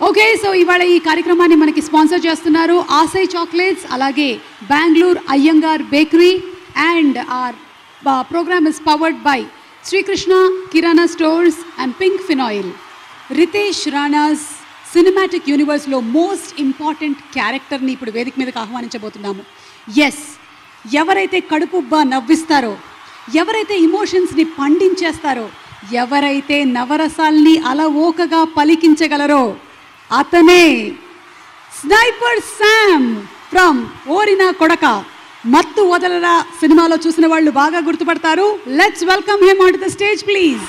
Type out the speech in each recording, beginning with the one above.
okay so ఇవాళ ఈ కార్యక్రమాన్ని మనకి స్పాన్సర్ చేస్తున్నారు ఆసై చాక్లెట్స్ అలాగే Bengaluru Iyengar bakery and our program is powered by Srikrishna kirana stores and pink phenyl Ritesh Rana's cinematic యూనివర్స్లో మోస్ట్ ఇంపార్టెంట్ క్యారెక్టర్ని ఇప్పుడు వేదిక మీదకి ఆహ్వానించబోతున్నాము ఎస్ ఎవరైతే కడుపుబ్బా నవ్విస్తారో ఎవరైతే ఇమోషన్స్ని పండించేస్తారో ఎవరైతే నవరసాల్ని అలవోకగా పలికించగలరో అతనే స్నైపర్ శామ్ ఫ్రమ్ ఓరినా కొడక మత్తు వదలరా సినిమాలో చూసిన వాళ్ళు బాగా గుర్తుపడతారు let's welcome him on the stage please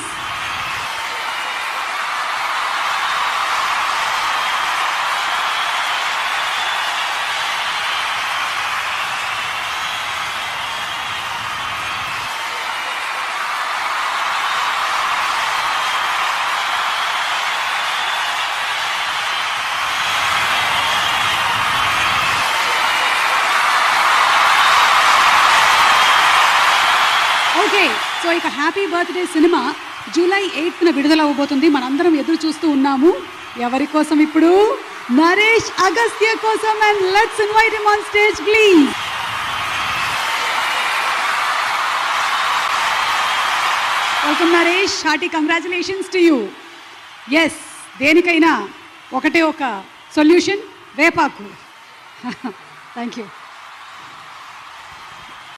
okay so ఇక హ్యాపీ బర్త్డే సినిమా జూలై ఎయిత్న విడుదల అవ్వబోతుంది మనందరం ఎదురు చూస్తూ ఉన్నాము ఎవరి కోసం ఇప్పుడు నరేష్ అగస్త్య కోసం and let's invite him on stage please welcome Naresh hearty congratulations to you yes దేనికైనా ఒకటే ఒక సొల్యూషన్ వేపాకు థ్యాంక్ యూ